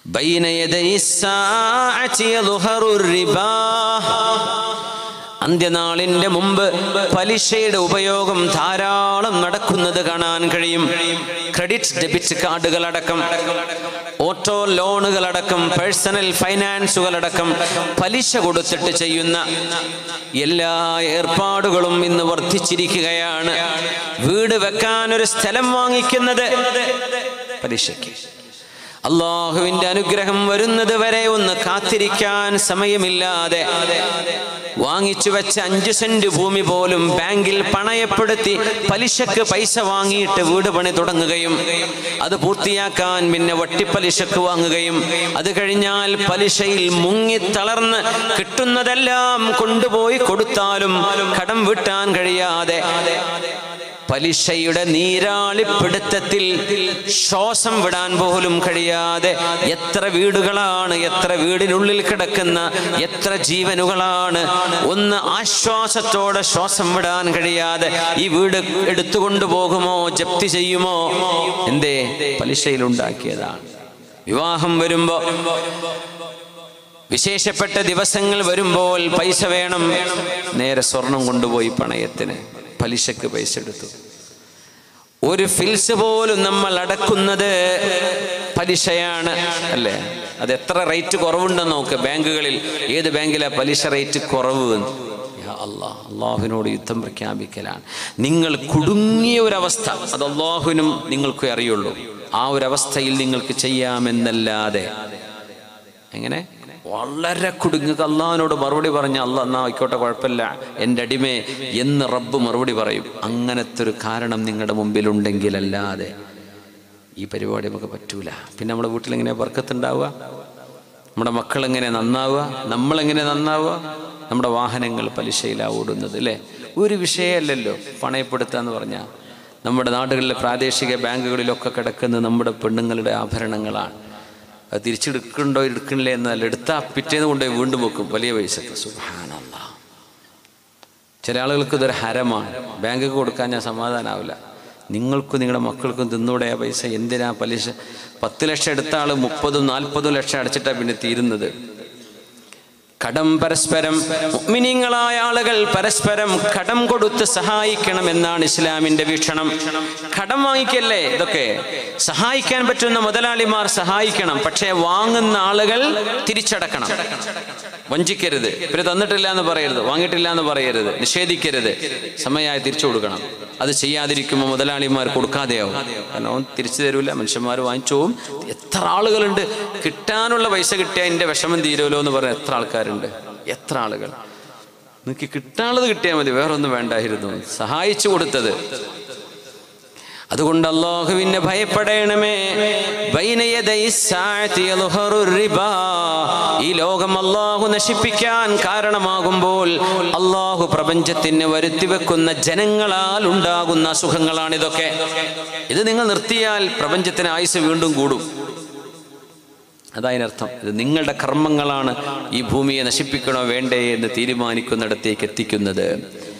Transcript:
بين يدي الساعة يظهر الربا അന്ത്യനാളിന്റെ മുമ്പ് പലിശയുടെ ഉപയോഗം ധാരാളം നടക്കുന്നത് കാണാൻ കഴിയും ക്രെഡിറ്റ് ഡെബിറ്റ് കാർഡുകളടക്കം ഓട്ടോ ലോണുകളടക്കം പേഴ്സണൽ ഫൈനാൻസുകളടക്കം പലിശ കൊടുത്തിട്ട് ചെയ്യുന്ന എല്ലാ ഏർപ്പാടുകളും ഇന്ന് വർദ്ധിച്ചിരിക്കുകയാണ് വീട് വെക്കാൻ ഒരു സ്ഥലം വാങ്ങിക്കുന്നത് പലിശയ്ക്ക് അള്ളാഹുവിന്റെ അനുഗ്രഹം വരുന്നത് വരെ ഒന്ന് കാത്തിരിക്കാൻ സമയമില്ലാതെ വാങ്ങിച്ചു വെച്ച അഞ്ചു സെന്റ് ഭൂമി പോലും ബാങ്കിൽ പണയപ്പെടുത്തി പലിശക്ക് പൈസ വാങ്ങിയിട്ട് വീട് പണി തുടങ്ങുകയും അത് പൂർത്തിയാക്കാൻ പിന്നെ വട്ടിപ്പലിശക്ക് വാങ്ങുകയും അത് കഴിഞ്ഞാൽ പലിശയിൽ മുങ്ങി തളർന്ന് കിട്ടുന്നതെല്ലാം കൊണ്ടുപോയി കൊടുത്താലും കടം വീട്ടാൻ കഴിയാതെ പലിശയുടെ നീരാളിപ്പിടുത്തത്തിൽ ശ്വാസം വിടാൻ പോലും കഴിയാതെ എത്ര വീടുകളാണ് എത്ര വീടിനുള്ളിൽ കിടക്കുന്ന എത്ര ജീവനുകളാണ് ഒന്ന് ആശ്വാസത്തോടെ ശ്വാസം വിടാൻ കഴിയാതെ ഈ വീട് എടുത്തുകൊണ്ടു പോകുമോ ജപ്തി ചെയ്യുമോ എന്തേ പലിശയിൽ ഉണ്ടാക്കിയതാണ് വിവാഹം വരുമ്പോ വിശേഷപ്പെട്ട ദിവസങ്ങൾ വരുമ്പോൾ പൈസ വേണം നേരെ സ്വർണം കൊണ്ടുപോയി പണയത്തിന് പലിശക്ക് പൈസ എടുത്തു ഒരു ഫിൽസ് പോലും നമ്മൾ അടക്കുന്നത് പലിശയാണ് അല്ലേ അത് എത്ര റേറ്റ് കുറവുണ്ടെന്ന് നോക്ക് ബാങ്കുകളിൽ ഏത് ബാങ്കിലാ പലിശ റേറ്റ് കുറവ് എന്ന്. യാ അല്ലാഹ് അള്ളാഹുവിനോട് യുദ്ധം പ്രഖ്യാപിക്കലാണ് നിങ്ങൾ കുടുങ്ങിയ ഒരവസ്ഥ അത് അള്ളാഹുവിനും നിങ്ങൾക്കേ അറിയുള്ളൂ ആ ഒരവസ്ഥയിൽ നിങ്ങൾക്ക് ചെയ്യാമെന്നല്ലാതെ എങ്ങനെ വളരെ കുടുങ്ങുക അള്ളാഹിനോട് മറുപടി പറഞ്ഞ അല്ല എന്നാ ആയിക്കോട്ടെ കുഴപ്പമില്ല എൻ്റെ അടിമേ എന്ന് റബ്ബ് മറുപടി പറയും അങ്ങനത്തെ ഒരു കാരണം നിങ്ങളുടെ മുമ്പിലുണ്ടെങ്കിലല്ലാതെ ഈ പരിപാടി നമുക്ക് പറ്റൂല പിന്നെ നമ്മുടെ വീട്ടിൽ എങ്ങനെ ബർക്കത്തുണ്ടാവുക നമ്മുടെ മക്കൾ എങ്ങനെ നന്നാവുക നമ്മളെങ്ങനെ നന്നാവുക നമ്മുടെ വാഹനങ്ങൾ പലിശയിലാണ് ഓടുന്നത് അല്ലേ ഒരു വിഷയമല്ലല്ലോ പണയപ്പെടുത്തുക എന്ന് പറഞ്ഞാൽ നമ്മുടെ നാടുകളിലെ പ്രാദേശിക ബാങ്കുകളിലൊക്കെ കിടക്കുന്ന നമ്മുടെ പെണ്ണുങ്ങളുടെ ആഭരണങ്ങളാണ് അത് തിരിച്ചെടുക്കണ്ടോ എടുക്കണില്ലേ എന്നല്ല എടുത്താൽ പിറ്റേന്ന് കൊണ്ടുപോയി വീണ്ടും വെക്കും വലിയ പൈസക്ക് സുബ്ഹാനല്ലാ ചില ആളുകൾക്ക് ഇതൊരു ഹരമാണ് ബാങ്കിക്ക് കൊടുക്കാൻ ഞാൻ സമാധാനാവില്ല നിങ്ങൾക്കും നിങ്ങളുടെ മക്കൾക്കും തിന്നൂടെ ആ പൈസ എന്തിനാ പലിശ പത്ത് ലക്ഷം എടുത്ത ആൾ മുപ്പതും നാൽപ്പതും ലക്ഷം അടച്ചിട്ടാണ് പിന്നെ തീരുന്നത് കടം പരസ്പരം മുഅ്മിനീങ്ങളായ ആളുകൾ പരസ്പരം കടം കൊടുത്ത് സഹായിക്കണം എന്നാണ് ഇസ്ലാമിന്റെ വീക്ഷണം കടം വാങ്ങിക്കല്ലേ ഇതൊക്കെ സഹായിക്കാൻ പറ്റുന്ന മുതലാളിമാർ സഹായിക്കണം പക്ഷേ വാങ്ങുന്ന ആളുകൾ തിരിച്ചടക്കണം വഞ്ചിക്കരുത് ഇവര് തന്നിട്ടില്ല എന്ന് പറയരുത് വാങ്ങിയിട്ടില്ല എന്ന് പറയരുത് നിഷേധിക്കരുത് സമയമായി തിരിച്ചു കൊടുക്കണം അത് ചെയ്യാതിരിക്കുമ്പോൾ മുതലാളിമാർ കൊടുക്കാതെയാവും കാരണം അവൻ തിരിച്ചു തരൂല മനുഷ്യന്മാർ വാങ്ങിച്ചു പോവും എത്ര ആളുകളുണ്ട് കിട്ടാനുള്ള പൈസ കിട്ടിയാൽ എൻ്റെ വിഷമം തീരുമല്ലോ എന്ന് പറഞ്ഞ എത്ര ആൾക്കാരുണ്ട് എത്ര ആളുകൾ നിങ്ങൾക്ക് കിട്ടാനുള്ളത് കിട്ടിയാൽ മതി വേറൊന്നും വേണ്ടായിരുന്നു സഹായിച്ചു കൊടുത്തത് അതുകൊണ്ട് അള്ളാഹുവിനെ ഭയപ്പെടണമേ ബൈന യദൈ സാഅത്തി യദ്ഹറു റിബാ. ഈ ലോകം അള്ളാഹു നശിപ്പിക്കാൻ കാരണമാകുമ്പോൾ അള്ളാഹു പ്രപഞ്ചത്തിന് വരുത്തിവെക്കുന്ന ജനങ്ങളാൽ ഉണ്ടാകുന്ന അസുഖങ്ങളാണ് ഇതൊക്കെ ഇത് നിങ്ങൾ നിർത്തിയാൽ പ്രപഞ്ചത്തിന് ആയുസ് വീണ്ടും കൂടും അതതിനർത്ഥം ഇത് നിങ്ങളുടെ കർമ്മങ്ങളാണ് ഈ ഭൂമിയെ നശിപ്പിക്കണോ വേണ്ടേ എന്ന് തീരുമാനിക്കുന്നിടത്തേക്ക് എത്തിക്കുന്നത്